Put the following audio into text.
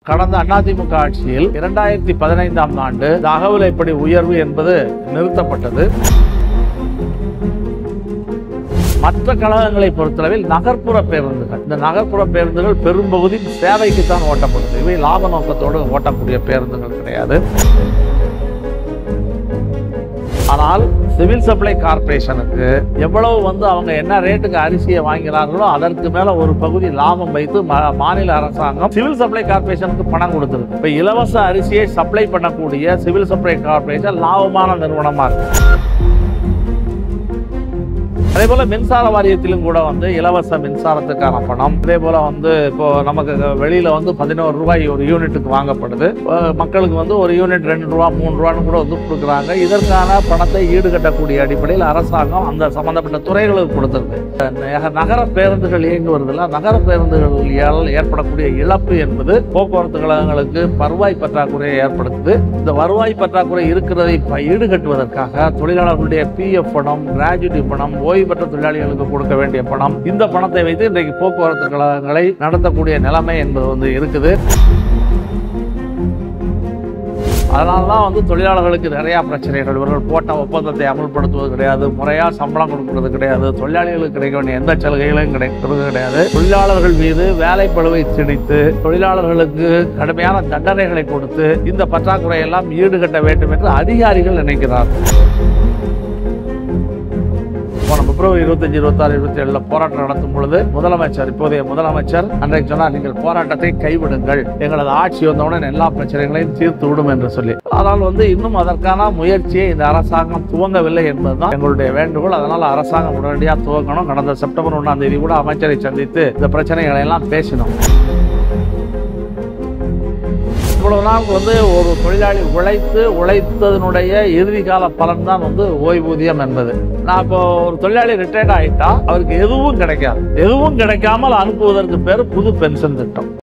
கடந்த அதிமுக ஆட்சியில் இரண்டாயிரத்தி பதினைந்தாம் ஆண்டு தகவல் எப்படி உயர்வு என்பது நிறுத்தப்பட்டது மற்ற கழகங்களை பொறுத்தளவில் நகர்ப்புற பேருந்துகள் இந்த நகர்ப்புற பேருந்துகள் பெரும்பகுதி சேவைக்கு தான் ஓட்டப்படுது இவை லாப நோக்கத்தோடு ஓட்டக்கூடிய பேருந்துகள் கிடையாது ஆனால் சிவில் சப்ளை கார்ப்பரேஷனுக்கு எவ்வளவு வந்து அவங்க என்ன ரேட்டுக்கு அரிசியை வாங்கிறார்களோ அதற்கு மேல ஒரு பகுதி லாபம் வைத்து மா- மாநில அரசாங்கம் சிவில் சப்ளை கார்ப்பரேஷனுக்கு பணம் கொடுத்துருக்கு இப்ப இலவச அரிசியை சப்ளை பண்ணக்கூடிய சிவில் சப்ளை கார்ப்பரேஷன் லாபமான நிறுவனமா இருக்கு அதே போல மின்சார வாரியத்திலும் கூட வந்து இலவச மின்சாரத்துக்கான பணம் அதே போல வந்து இப்போ நமக்கு வெளியில வந்து பதினோரு ரூபாய் ஒரு யூனிட்டுக்கு வாங்கப்படுது அஹ் மக்களுக்கு வந்து ஒரு யூனிட் ரெண்டு ரூபா மூணு ரூபான்னு கூட வந்து கொடுக்குறாங்க இதற்கான பணத்தை ஈடுகட்டக்கூடிய அடிப்படையில் அரசாங்கம் அந்த சம்பந்தப்பட்ட துறைகளுக்கு கொடுத்துருக்கு நக- நகர பேருந்துகள் இயங்குவதில் நகர பேருந்துகள் ஏற்படக்கூடிய இழப்பு என்பது போக்குவரத்து கழகங்களுக்கு வருவாய் பற்றாக்குறையை ஏற்படுத்துது இந்த வருவாய் பற்றாக்குறை இருக்கிறதை ப- ஈடுகட்டுவதற்காக தொழிலாளர்களுடைய பிஎஃப் பணம் கிராஜுவிட்டி பணம் ஓய்வு பெற்ற தொழிலாளிகளுக்கு கொடுக்க வேண்டிய பணம் இந்த பணத்தை வைத்து இன்றைக்கு போக்குவரத்து கழகங்களை நடத்தக்கூடிய நிலைமை என்பது வந்து இருக்குது அதனால தான் வந்து தொழிலாளர்களுக்கு நிறையா பிரச்சனைகள் இவர்கள் போட்ட ஒப்பந்தத்தை அமல்படுத்துவது கிடையாது முறையாக சம்பளம் கொடுக்கறது கிடையாது தொழிலாளிகளுக்கு கிடைக்க வேண்டிய எந்த சலுகைகளும் கிடைக்கிறது கிடையாது தொழிலாளர்கள் மீது வேலை பளுவை திணித்து தொழிலாளர்களுக்கு கடுமையான தண்டனைகளை கொடுத்து இந்த பற்றாக்குறை எல்லாம் ஈடுகட்ட வேண்டும் என்று அதிகாரிகள் நினைக்கிறார்கள் போன பிப்ரவரி இருபத்தஞ்சு இருபத்தாறு இருபத்தி ஏழுல போராட்டம் நடத்தும் பொழுது முதலமைச்சர் இப்போதைய முதலமைச்சர் அன்றைக்கு சொன்னார் நீங்கள் போராட்டத்தை கைவிடுங்கள் எங்களது ஆட்சி வந்தவுடன் எல்லா பிரச்சனைகளையும் தீர்த்து விடும் என்று சொல்லி ஆனால் வந்து இன்னும் அதற்கான முயற்சியை இந்த அரசாங்கம் துவங்கவில்லை என்பதுதான் எங்களுடைய வேண்டுகோள் அதனால் அரசாங்கம் உடனடியாக துவங்கணும் கடந்த செப்டம்பர் ஒன்றாம் தேதி கூட அமைச்சரை சந்தித்து இந்த பிரச்சனைகளை எல்லாம் பேசினோம் இவ்வளவு நாள் வந்து ஒரு தொழிலாளி உழைத்து உழைத்ததனுடைய இறுதி கால பலன் தான் வந்து ஓய்வூதியம் என்பது நான் இப்போ ஒரு தொழிலாளி ரிட்டையர்ட் ஆயிட்டா அவருக்கு எதுவும் கிடைக்காது எதுவும் கிடைக்காமல் அனுப்புவதற்கு பேர் புது பென்ஷன் திட்டம்